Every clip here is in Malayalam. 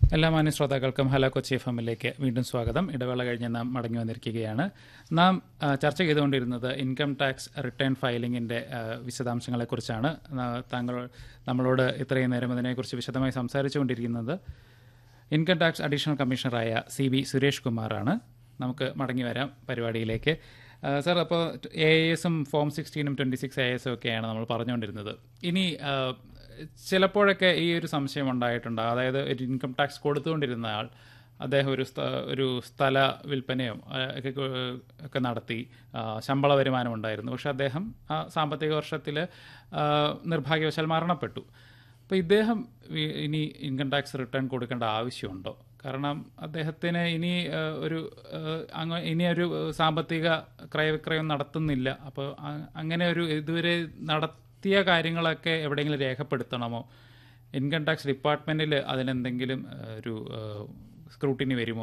എല്ലാ മാന്യ ശ്രോതാക്കൾക്കും ഹലോ കൊച്ചി എഫ് എമ്മിലേക്ക് വീണ്ടും സ്വാഗതം ഇടവേള കഴിഞ്ഞ് നാം മടങ്ങി വന്നിരിക്കുകയാണ് നാം ആ, ചർച്ച ചെയ്തുകൊണ്ടിരുന്നത് ഇൻകം ടാക്സ് റിട്ടേൺ ഫയലിംഗിൻ്റെ വിശദാംശങ്ങളെക്കുറിച്ചാണ് ആ, താങ്കൾ നമ്മളോട് ഇത്രയും നേരം അതിനെക്കുറിച്ച് വിശദമായി സംസാരിച്ചുകൊണ്ടിരിക്കുന്നത് ഇൻകം ടാക്സ് അഡീഷണൽ കമ്മീഷണറായ സി ബി സുരേഷ് കുമാറാണ് നമുക്ക് മടങ്ങി വരാം പരിപാടിയിലേക്ക് ആ, സാർ അപ്പോൾ എ എസും ഫോം സിക്സ്റ്റീനും ട്വൻറ്റി സിക്സ് എ എസും ഒക്കെയാണ് നമ്മൾ പറഞ്ഞുകൊണ്ടിരുന്നത് ഇനി ആ, ചിലപ്പോഴൊക്കെ ഈ ഒരു സംശയം ഉണ്ടായിട്ടുണ്ട് അതായത് ഒരു ഇൻകം ടാക്സ് കൊടുത്തുകൊണ്ടിരുന്ന ആൾ അദ്ദേഹം ഒരു സ്ഥ ഒരു സ്ഥല വിൽപ്പനയോ ആ, ഒക്കെ കൊ- ഒക്കെ നടത്തി ആ, ശമ്പള വരുമാനം ഉണ്ടായിരുന്നു പക്ഷെ അദ്ദേഹം ആ സാമ്പത്തിക വർഷത്തിൽ നിർഭാഗ്യവശാൽ മരണപ്പെട്ടു അപ്പോൾ ഇദ്ദേഹം വി- ഇനി ഇൻകം ടാക്സ് റിട്ടേൺ കൊടുക്കേണ്ട ആവശ്യമുണ്ടോ കാരണം അദ്ദേഹത്തിന് ഇനി ആ, ഒരു ആ, അങ്ങ ഇനി ഒരു സാമ്പത്തിക ക്രയവിക്രയം നടത്തുന്നില്ല അപ്പോൾ അ- അങ്ങനെ ഒരു ഇതുവരെ നടത്തിയ കാര്യങ്ങളൊക്കെ എവിടെയെങ്കിലും രേഖപ്പെടുത്തണമോ ഇൻകം ടാക്സ് ഡിപ്പാർട്ട്മെൻറ്റിൽ അതിനെന്തെങ്കിലും ആ, ഒരു സ്ക്രൂട്ടിനി വരുമോ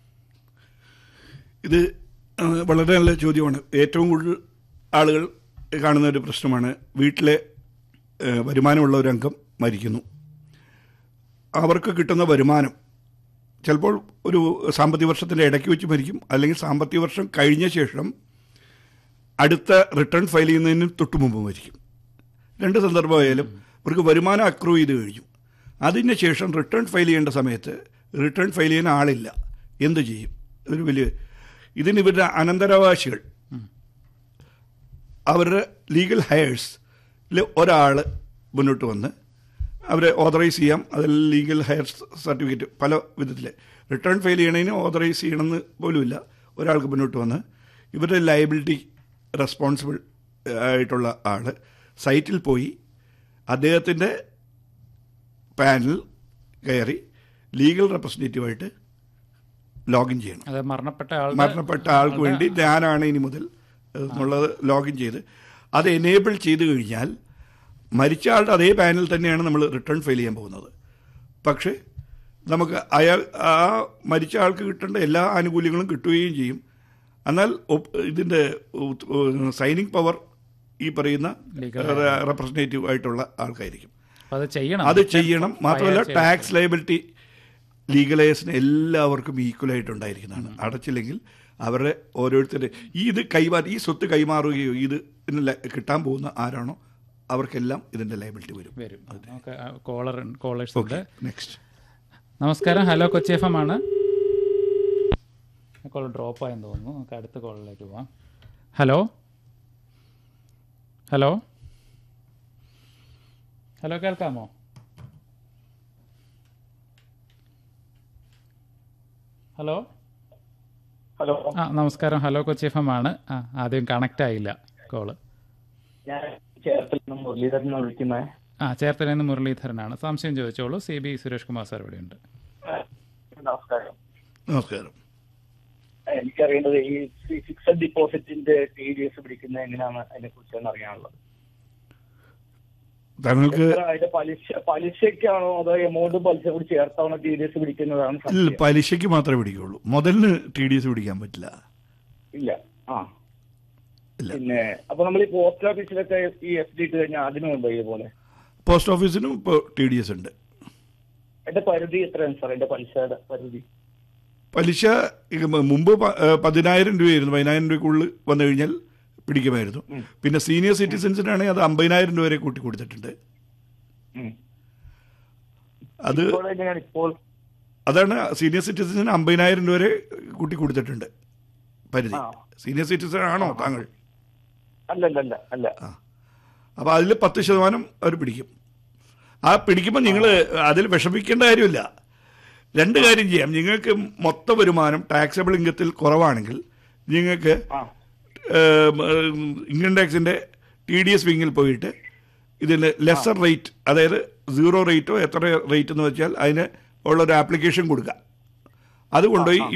ഇത് ആ, വളരെ നല്ല ചോദ്യമാണ് ഏറ്റവും കൂടുതൽ ആളുകൾ കാണുന്ന ഒരു പ്രശ്നമാണ് വീട്ടിലെ ഏ, വരുമാനമുള്ള ഒരു അംഗം മരിക്കുന്നു അവർക്ക് കിട്ടുന്ന വരുമാനം ചിലപ്പോൾ ഒരു സാമ്പത്തിക വർഷത്തിൻ്റെ ഇടയ്ക്ക് വെച്ച് മരിക്കും അല്ലെങ്കിൽ സാമ്പത്തിക വർഷം കഴിഞ്ഞ ശേഷം അടുത്ത റിട്ടേൺ ഫയൽ ചെയ്യുന്നതിന് തൊട്ട് മുമ്പ് മരിക്കും രണ്ട് സന്ദർഭമായാലും ഇവർക്ക് വരുമാനം അക്രൂ ചെയ്ത് കഴിഞ്ഞു അതിന് ശേഷം റിട്ടേൺ ഫയൽ ചെയ്യേണ്ട സമയത്ത് റിട്ടേൺ ഫയൽ ചെയ്യാൻ ആളില്ല എന്ത് ചെയ്യും ഒരു വലിയ ഇതിന് ഇവരുടെ അനന്തരാവകാശികൾ അവരുടെ ലീഗൽ ഹയേഴ്സിൽ ഒരാൾ മുന്നോട്ട് വന്ന് അവരെ ഓതറൈസ് ചെയ്യാം അതിൽ ലീഗൽ ഹയർ സർട്ടിഫിക്കറ്റ് പല വിധത്തിൽ റിട്ടേൺ ഫയൽ ചെയ്യണതിന് ഓതറൈസ് ചെയ്യണമെന്ന് പോലുമില്ല ഒരാൾക്ക് മുന്നോട്ട് വന്ന് ഇവരുടെ ലയബിലിറ്റി റെസ്പോൺസിബിൾ ആയിട്ടുള്ള ആൾ സൈറ്റിൽ പോയി അദ്ദേഹത്തിൻ്റെ പാനൽ കയറി ലീഗൽ റെപ്രസെൻറ്റേറ്റീവായിട്ട് ലോഗിൻ ചെയ്യണം അത് മരണപ്പെട്ട ആൾ മരണപ്പെട്ട ആൾക്ക് വേണ്ടി ഞാനാണ് ഇനി മുതൽ എന്നുള്ളത് ലോഗിൻ ചെയ്ത് അത് എനേബിൾ ചെയ്ത് കഴിഞ്ഞാൽ മരിച്ച ആളുടെ അതേ പാനൽ തന്നെയാണ് നമ്മൾ റിട്ടേൺ ഫയൽ ചെയ്യാൻ പോകുന്നത് പക്ഷേ നമുക്ക് അയാൾ ആ മരിച്ച ആൾക്ക് കിട്ടേണ്ട എല്ലാ ആനുകൂല്യങ്ങളും കിട്ടുകയും ചെയ്യും എന്നാൽ ഒപ്പ് ഇതിൻ്റെ സൈനിങ് പവർ ഈ പറയുന്ന റെപ്രസെൻറ്റേറ്റീവ് ആയിട്ടുള്ള ആൾക്കായിരിക്കും അപ്പോൾ അത് ചെയ്യണം അത് ചെയ്യണം മാത്രമല്ല ടാക്സ് ലയബിലിറ്റി ലീഗലൈസിന് എല്ലാവർക്കും ഈക്വൽ ആയിട്ടുണ്ടായിരിക്കുന്നതാണ് അടച്ചില്ലെങ്കിൽ അവരുടെ ഓരോരുത്തരുടെ ഈ ഇത് കൈമാറി ഈ സ്വത്ത് കൈമാറുകയോ ഇത് ഇതിന് ല- കിട്ടാൻ പോകുന്ന ആരാണോ അവർക്കെല്ലാം ഇതിന്റെ ലയബിലിറ്റി വരും വരും നമുക്ക് കോളർ കോളേഴ്സ് ഉണ്ട് നെക്സ്റ്റ് നമസ്കാരം ഹലോ കൊച്ചി എഫ് എം ആണ് കോൾ ഡ്രോപ്പ് ആയെന്ന് തോന്നുന്നു നമുക്ക് അടുത്ത കോളിലേക്ക് പോവാം ഹലോ ഹലോ ഹലോ കേൾക്കാമോ ഹലോ ഹലോ ആ നമസ്കാരം ഹലോ കൊച്ചി എഫ് എം ആണ് ആ ആദ്യം കണക്റ്റ് ആയില്ല കോള് ഞാൻ ചേർത്തല നിന്ന് മുരളീധരനാണ് വിളിക്കുന്നത് ആ ചേർത്തലയിൽ നിന്ന് മുരളീധരനാണ് സംശയം ചോദിച്ചോളൂ C B Suresh Kumar sir ഇവിടെയുണ്ട് നമസ്കാരം നമസ്കാരം എനിക്കറിയേണ്ടത് ഈ ഫിക്സഡ് ഡിപ്പോസിറ്റിന്റെ ടി ഡി എസ് പിടിക്കുന്നത് എങ്ങനെയാണ് അതിനെ കുറിച്ചാണ് അറിയാനുള്ളത് താങ്കൾക്ക് എത്ര അതിന്റെ പലിശ പലിശക്കാണോ അതോ എമൗണ്ട് പലിശ കൂടി ചേർത്താണോ ടി ഡി എസ് പിടിക്കുന്നതാണ് ഇല്ല, സംശയം. പലിശയ്ക്ക് മാത്രമേ പിടിക്കുള്ളൂ മുതലിന് ടി ഡി എസ് പിടിക്കാൻ പറ്റില്ല ഇല്ല ആ ഇല്ല. പിന്നെ അപ്പൊ നമ്മൾ ഈ പോസ്റ്റ് ഓഫീസിലൊക്കെ ഈ എഫ് ഡി ഇട്ട് കഴിഞ്ഞാൽ അതിനുണ്ടോ ഇതുപോലെ പോസ്റ്റ് ഓഫീസിനും ഇപ്പോൾ ടി ഡി എസ് ഉണ്ട് എന്റെ പരിധി എത്രയാണ് സാർ എന്റെ പലിശയുടെ പരിധി പലിശ ഈ മുമ്പ് പ- ഏഹ് പതിനായിരം രൂപയായിരുന്നു പതിനായിരം രൂപയ്ക്കുള്ളിൽ വന്നു കഴിഞ്ഞാൽ പിടിക്കുമായിരുന്നു പിന്നെ സീനിയർ സിറ്റിസൺസിനാണെങ്കിൽ അത് അമ്പതിനായിരം രൂപ വരെ കൂട്ടി കൊടുത്തിട്ടുണ്ട് ഉം. അത് ഇപ്പോൾ എങ്ങനെയാണ് ഇപ്പോൾ അതാണ് സീനിയർ സിറ്റിസൺസിന് അമ്പതിനായിരം രൂപ വരെ കൂട്ടി കൊടുത്തിട്ടുണ്ട് പരിധി ആ. സീനിയർ സിറ്റിസൺ ആണോ താങ്കൾ അല്ല അല്ല അല്ല അല്ല അപ്പോൾ അതിൽ പത്ത് ശതമാനം അവർ പിടിക്കും ആ പിടിക്കുമ്പോൾ നിങ്ങൾ അതിൽ വിഷമിക്കേണ്ട കാര്യമില്ല രണ്ട് കാര്യം ചെയ്യാം നിങ്ങൾക്ക് മൊത്ത വരുമാനം ടാക്സബിൾ ഇൻകത്തിൽ കുറവാണെങ്കിൽ നിങ്ങൾക്ക് ആ ഇൻകം ടാക്സിൻ്റെ ടി ഡി എസ് വിങ്ങിൽ പോയിട്ട് ഇതിൻ്റെ ലെസർ റേറ്റ് അതായത് സീറോ റേറ്റോ എത്ര റേറ്റ് എന്ന് വെച്ചാൽ അതിന് ഉള്ളൊരു ആപ്ലിക്കേഷൻ കൊടുക്കുക അത് കൊണ്ടുപോയി